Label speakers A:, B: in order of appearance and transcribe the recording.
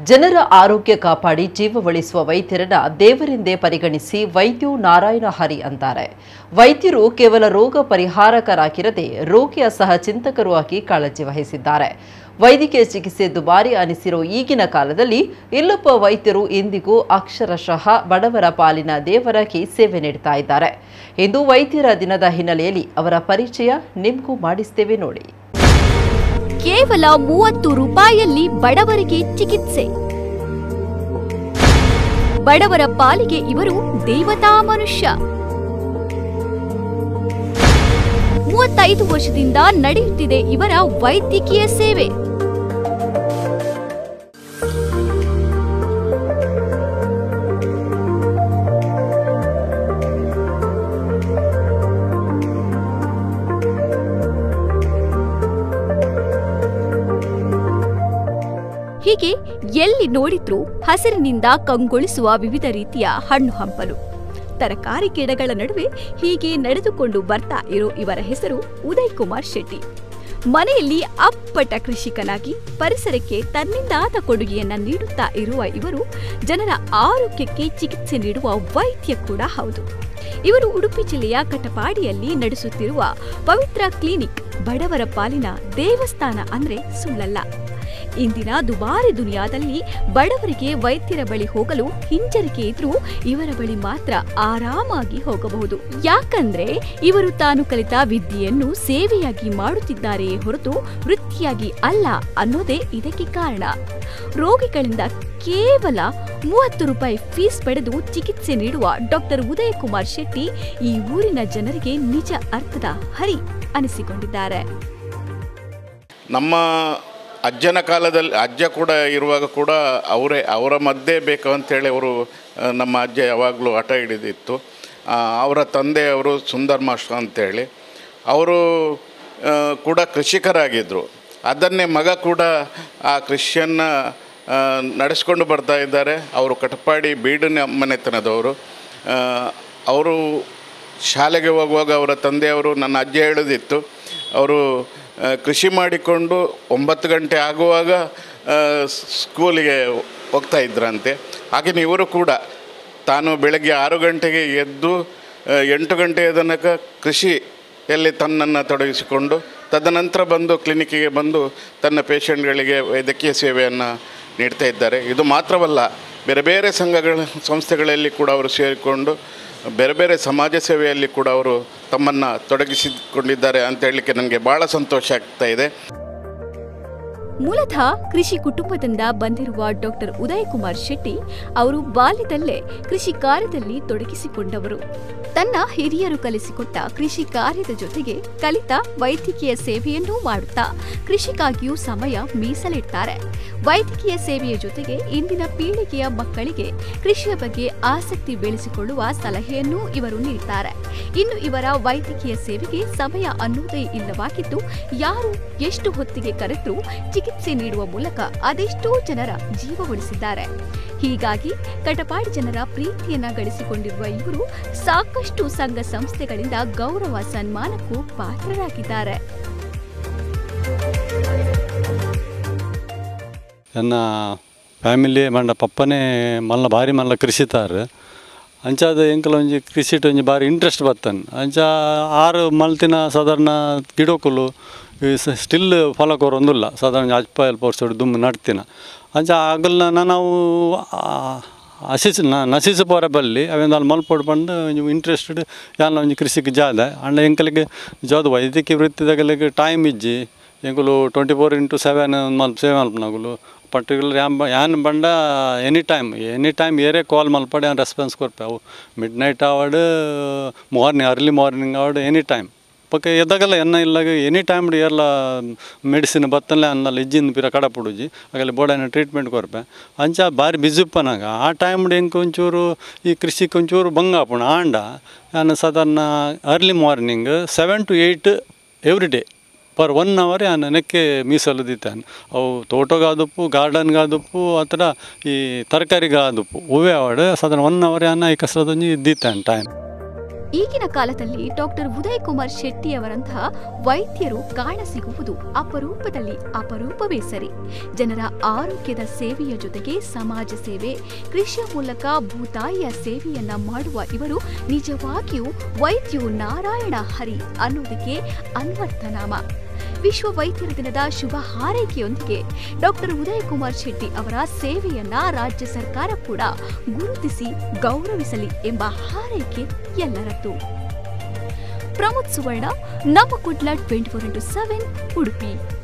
A: ಜನರ ಆರೋಗ್ಯ ಕಾಪಾಡಿ ಜೀವ ಉಳಿಸುವ ವೈದ್ಯರನ್ನ ದೇವರೆಂದೇ ಪರಿಗಣಿಸಿ ವೈದ್ಯು ನಾರಾಯಣ ಹರಿ ಅಂತಾರೆ ವೈದ್ಯರು ಕೇವಲ ರೋಗ ಪರಿಹಾರಕರಾಗಿರದೆ ರೋಗಿಯ ಸಹ ಚಿಂತಕರು ಆಗಿ ಕಾಳಜಿ ವಹಿಸಿದ್ದಾರೆ ವೈದ್ಯಕೀಯ ಚಿಕಿತ್ಸೆ ದುಬಾರಿ ಅನಿಸಿರೋ ಈಗಿನ ಕಾಲದಲ್ಲಿ ಇಲ್ಲೊಬ್ಬ ವೈದ್ಯರು ಇಂದಿಗೂ ಅಕ್ಷರಶಃ ಬಡವರ ಪಾಲಿನ ದೇವರಾಗಿ ಸೇವೆ ನೀಡ್ತಾ ಇದ್ದಾರೆ ಇಂದು ವೈದ್ಯರ ದಿನದ ಹಿನ್ನೆಲೆಯಲ್ಲಿ ಅವರ ಪರಿಚಯ ನಿಮಗೂ ಮಾಡಿಸ್ತೇವೆ ನೋಡಿ
B: ಕೇವಲ ಮೂವತ್ತು ರೂಪಾಯಿಯಲ್ಲಿ ಬಡವರಿಗೆ ಚಿಕಿತ್ಸೆ ಬಡವರ ಪಾಲಿಗೆ ಇವರು ದೇವತಾ ಮನುಷ್ಯ ಮೂವತ್ತೈದು ವರ್ಷದಿಂದ ನಡೆಯುತ್ತಿದೆ ಇವರ ವೈದ್ಯಕೀಯ ಸೇವೆ ಹೀಗೆ ಎಲ್ಲಿ ನೋಡಿದ್ರೂ ಹಸಿರಿನಿಂದ ಕಂಗೊಳಿಸುವ ವಿವಿಧ ರೀತಿಯ ಹಣ್ಣು ಹಂಪಲು ತರಕಾರಿ ಗಿಡಗಳ ನಡುವೆ ಹೀಗೆ ನಡೆದುಕೊಂಡು ಬರ್ತಾ ಇರೋ ಇವರ ಹೆಸರು ಉದಯ್ ಕುಮಾರ್ ಶೆಟ್ಟಿ ಮನೆಯಲ್ಲಿ ಅಪ್ಪಟ ಕೃಷಿಕನಾಗಿ ಪರಿಸರಕ್ಕೆ ತನ್ನಿಂದಾದ ಕೊಡುಗೆಯನ್ನ ನೀಡುತ್ತಾ ಇರುವ ಇವರು ಜನರ ಆರೋಗ್ಯಕ್ಕೆ ಚಿಕಿತ್ಸೆ ನೀಡುವ ವೈದ್ಯ ಕೂಡ ಹೌದು ಇವರು ಉಡುಪಿ ಜಿಲ್ಲೆಯ ಕಟಪಾಡಿಯಲ್ಲಿ ನಡೆಸುತ್ತಿರುವ ಪವಿತ್ರ ಕ್ಲಿನಿಕ್ ಬಡವರ ಪಾಲಿನ ದೇವಸ್ಥಾನ ಅಂದ್ರೆ ಸುಳ್ಳಲ್ಲ ಇಂದಿನ ದುಬಾರಿ ದುನಿಯಾದಲ್ಲಿ ಬಡವರಿಗೆ ವೈದ್ಯರ ಬಳಿ ಹೋಗಲು ಹಿಂಜರಿಕೆ ಇದ್ರೂ ಇವರ ಬಳಿ ಮಾತ್ರ ಆರಾಮಾಗಿ ಹೋಗಬಹುದು ಯಾಕಂದ್ರೆ ಇವರು ತಾನು ಕಲಿತ ವಿದ್ಯೆಯನ್ನು ಸೇವೆಯಾಗಿ ಮಾಡುತ್ತಿದ್ದಾರೆಯೇ ಹೊರತು ವೃತ್ತಿಯಾಗಿ ಅಲ್ಲ ಅನ್ನೋದೇ ಇದಕ್ಕೆ ಕಾರಣ ರೋಗಿಗಳಿಂದ ಕೇವಲ ಮೂವತ್ತು ರೂಪಾಯಿ ಫೀಸ್ ಪಡೆದು ಚಿಕಿತ್ಸೆ ನೀಡುವ ಡಾಕ್ಟರ್ ಉದಯ್ ಕುಮಾರ್ ಶೆಟ್ಟಿ ಈ ಊರಿನ ಜನರಿಗೆ ನಿಜ ಅರ್ಥದ ಹರಿ ಅನಿಸಿಕೊಂಡಿದ್ದಾರೆ
C: ನಮ್ಮ ಅಜ್ಜನ ಕಾಲದಲ್ಲಿ ಅಜ್ಜ ಕೂಡ ಇರುವಾಗ ಕೂಡ ಅವರೇ ಅವರ ಮದ್ದೇ ಬೇಕು ಅಂತೇಳಿ ಅವರು ಆ, ನಮ್ಮ ಅಜ್ಜ ಯಾವಾಗಲೂ ಹಠ ಹಿಡಿದಿತ್ತು ಆ, ಅವರ ತಂದೆಯವರು ಸುಂದರ್ ಮಾಸ್ಟರ್ ಅಂತೇಳಿ ಅವರು ಆ, ಕೂಡ ಕೃಷಿಕರಾಗಿದ್ದರು ಅದನ್ನೇ ಮಗ ಕೂಡ ಆ ಕೃಷಿಯನ್ನು ನಡೆಸ್ಕೊಂಡು ಬರ್ತಾ ಇದ್ದಾರೆ ಅವರು ಕಟಪಾಡಿ ಬೀಡಿನ ಮನೆತನದವರು ಆ, ಅವರು ಶಾಲೆಗೆ ಹೋಗುವಾಗ ಅವರ ತಂದೆಯವರು ನನ್ನ ಅಜ್ಜ ಹೇಳೋದಿತ್ತು ಅವರು ಆ, ಕೃಷಿ ಮಾಡಿಕೊಂಡು ಒಂಬತ್ತು ಗಂಟೆ ಆಗುವಾಗ ಆ, ಸ್- ಸ್ಕೂಲಿಗೆ ಹೋಗ್ತಾ ಇದ್ರಂತೆ ಹಾಗೆಯೇ ಇವರು ಕೂಡ ತಾನು ಬೆಳಗ್ಗೆ ಆರು ಗಂಟೆಗೆ ಎದ್ದು ಆ, ಎಂಟು ಗಂಟೆಯ ತನಕ ಕೃಷಿಯಲ್ಲಿ ತನ್ನನ್ನು ತೊಡಗಿಸಿಕೊಂಡು ತದನಂತರ ಬಂದು ಕ್ಲಿನಿಕ್ಕಿಗೆ ಬಂದು ತನ್ನ ಪೇಷಂಟ್ಗಳಿಗೆ ವೈದ್ಯಕೀಯ ಸೇವೆಯನ್ನು ನೀಡ್ತಾ ಇದ್ದಾರೆ ಇದು ಮಾತ್ರವಲ್ಲ ಬೇರೆ ಬೇರೆ ಸಂಘಗಳ ಸಂಸ್ಥೆಗಳಲ್ಲಿ ಕೂಡ ಅವರು ಸೇರಿಕೊಂಡು ಬೇರೆ ಬೇರೆ ಸಮಾಜ ಸೇವೆಯಲ್ಲಿ ಕೂಡ ಅವರು ತಮ್ಮನ್ನು ತೊಡಗಿಸಿಕೊಂಡಿದ್ದಾರೆ ಅಂತ ಹೇಳಲಿಕ್ಕೆ ನನಗೆ ಭಾಳ ಸಂತೋಷ ಆಗ್ತಾ ಇದೆ
B: ಮೂಲತಃ ಕೃಷಿ ಕುಟುಂಬದಿಂದ ಬಂದಿರುವ ಡಾಕ್ಟರ್ ಉದಯ್ ಕುಮಾರ್ ಶೆಟ್ಟಿ ಅವರು ಬಾಲ್ಯದಲ್ಲೇ ಕೃಷಿ ಕಾರ್ಯದಲ್ಲಿ ತೊಡಗಿಸಿಕೊಂಡವರು ತನ್ನ ಹಿರಿಯರು ಕಲಿಸಿಕೊಟ್ಟ ಕೃಷಿ ಕಾರ್ಯದ ಜೊತೆಗೆ ಕಲಿತ ವೈದ್ಯಕೀಯ ಸೇವೆಯನ್ನೂ ಮಾಡುತ್ತಾ ಕೃಷಿಗಾಗಿಯೂ ಸಮಯ ಮೀಸಲಿಡ್ತಾರೆ ವೈದ್ಯಕೀಯ ಸೇವೆಯ ಜೊತೆಗೆ ಇಂದಿನ ಪೀಳಿಗೆಯ ಮಕ್ಕಳಿಗೆ ಕೃಷಿಯ ಬಗ್ಗೆ ಆಸಕ್ತಿ ಬೆಳೆಸಿಕೊಳ್ಳುವ ಸಲಹೆಯನ್ನೂ ಇವರು ನೀಡುತ್ತಾರೆ ಇನ್ನು ಇವರ ವೈದ್ಯಕೀಯ ಸೇವೆಗೆ ಸಮಯ ಅನ್ನುವುದೇ ಇಲ್ಲವಾಗಿದ್ದು ಯಾರು ಎಷ್ಟು ಹೊತ್ತಿಗೆ ಕರೆದ್ರೂ ಚಿಕಿತ್ಸೆ ನೀಡುವ ಮೂಲಕ ಅದೆಷ್ಟೋ ಜನರ ಜೀವ ಉಳಿಸಿದ್ದಾರೆ ಹೀಗಾಗಿ ಕಟಪಾಡಿ ಜನರ ಪ್ರೀತಿಯನ್ನ ಗಳಿಸಿಕೊಂಡಿರುವ ಇವರು ಸಾಕಷ್ಟು ಸಂಘ ಸಂಸ್ಥೆಗಳಿಂದ ಗೌರವ ಸನ್ಮಾನಕ್ಕೂ ಪಾತ್ರರಾಗಿದ್ದಾರೆ
D: ನನ್ನ ಫ್ಯಾಮಿಲಿ ಮಂಡ ಪಪ್ಪನೇ ಮಲ್ಲ ಭಾರಿ ಮಲ್ಲ ಕೃಷಿತಾರ ಅಂಚಾದ ಎಂಕಲ ಒಂಜಿ ಕೃಷಿಟ್ ಒಂಜಿ ಭಾರಿ ಇಂಟ್ರೆಸ್ಟ್ ಬರ್ತನ್ ಅಂಚ ಆರು ಮಲ್ತಿನ ಸಾಧಾರಣ ಗಿಡಕುಲು ಸ್ಟಿಲ್ ಫಲ ಕೊರೊಂದುಲ್ಲ ಸಾಧಾರಣ ಅಜ್ಪ ಎಲ್ಪ ವರ್ಷ ದುಮ್ಮು ನಡ್ತಿನ ಅಂಚ ಆಗಲ್ನ ನಾವು ಹಸಿಸ್ ನಸಿಸ ಪೋರ ಬಲ್ಲಿ ಅವೇನು ಅಲ್ಲಿ ಮಲ್ಪೊಡು ಬಂದು ಒಂಜಿ ಇಂಟ್ರೆಸ್ಟೆಡ್ ಯಾನ ಒಂಜಿ ಕೃಷಿಗೆ ಜಾದ ಅಂಡ ಎಂಕಲಿಗೆ ಜಾದ ವೈದ್ಯಕೀಯ ವೃತ್ತಿದಾಗಲಿಗೆ ಟೈಮ್ ಇಜ್ಜಿ ಎಂಕುಲು ಟ್ವೆಂಟಿ ಫೋರ್ ಇಂಟು ಸೆವೆನ್ ಮಲ್ಪ ಸೇವೆ ಮಲ್ಪನಾಗುಲು ಪರ್ಟಿಕ್ಯುಲರ್ ಯಾನ್ ಯಾನ್ ಬಂಡ ಎನಿ ಟೈಮ್ ಎನಿ ಟೈಮ್ ಏರೇ ಕಾಲ್ ಮಲ್ಪಡೆ ಯಾನ್ ರೆಸ್ಪಾನ್ಸ್ ಕೊರ್ಪೆ ಅವು ಮಿಡ್ ನೈಟ್ ಆವಡ್ ಮಾರ್ನಿಂಗ್ ಅರ್ಲಿ ಮಾರ್ನಿಂಗ್ ಆವಡ್ ಎನಿ ಟೈಮ್ ಪಕ್ಕ ಎದ್ದಾಗಲ್ಲ ಎನ್ನ ಇಲ್ಲಾಗ ಎನಿ ಟೈಮ್ ಏರ್ಲ ಮೆಡಿಸಿನ್ ಬತ್ತಲ್ಲ ಅನ್ನಲ್ಲ ಇಜ್ಜಿಂದ ಪಿರ ಕಡಪುಡುಜಿ ಆಗಲ್ಲಿ ಬೋಡನ ಟ್ರೀಟ್ಮೆಂಟ್ ಕೊರ್ಪೆ ಅಂಚ ಭಾರಿ ಬಿಜುಪ್ಪನಾಗ ಆ ಟೈಮ್ ಎಂಕ್ ಒಂಚೂರು ಈ ಕೃಷಿಗೆ ಒಂಚೂರು ಬಂಗಾಪುಣ ಆಂಡ ನಾನು ಸಾಧಾರಣ early morning seven to eight every day per one hour ನಾನು ನೆಕ್ಕೆ ಮೀಸಲು ದಿತ್ತಾನೆ ಅವು ತೋಟಗಾದುಪ್ಪು ಗಾರ್ಡನ್ಗಾದುಪ್ಪು ಅಥವಾ ಈ ತರಕಾರಿಗಾದುಪ್ಪು ಹೂವೇ ಅವಡು ಸಾಧಾರಣ ಒನ್ ಅವರ್ ಯಾನ ಈ ಕಸರದೊಂಜಿ ದಿತ್ತಾನೆ ಟೈಮ್
B: ಈಗಿನ ಕಾಲದಲ್ಲಿ ಡಾಕ್ಟರ್ ಉದಯ್ ಕುಮಾರ್ ಶೆಟ್ಟಿಯವರಂತಹ ವೈದ್ಯರು ಕಾಣಸಿಗುವುದು ಅಪರೂಪದಲ್ಲಿ ಅಪರೂಪವೇ ಸರಿ ಜನರ ಆರೋಗ್ಯದ ಸೇವೆಯ ಜೊತೆಗೆ ಸಮಾಜ ಸೇವೆ ಕೃಷಿಯ ಮೂಲಕ ಭೂತಾಯಿಯ ಸೇವೆಯನ್ನ ಮಾಡುವ ಇವರು ನಿಜವಾಗಿಯೂ ವೈದ್ಯು ನಾರಾಯಣ ಹರಿ ಅನ್ನೋದಕ್ಕೆ ಅನ್ವರ್ಥನಾಮ ವಿಶ್ವ ವೈದ್ಯರ ದಿನದ ಶುಭ ಹಾರೈಕೆಯೊಂದಿಗೆ ಡಾಕ್ಟರ್ ಉದಯ್ ಕುಮಾರ್ ಶೆಟ್ಟಿ ಅವರ ಸೇವೆಯನ್ನ ರಾಜ್ಯ ಸರ್ಕಾರ ಕೂಡ ಗುರುತಿಸಿ ಗೌರವಿಸಲಿ ಎಂಬ ಹಾರೈಕೆ ಎಲ್ಲರದ್ದು ಪ್ರಮೋದ್ ಸುವರ್ಣ ನಮ್ಮ Kudla twenty four into seven Udupi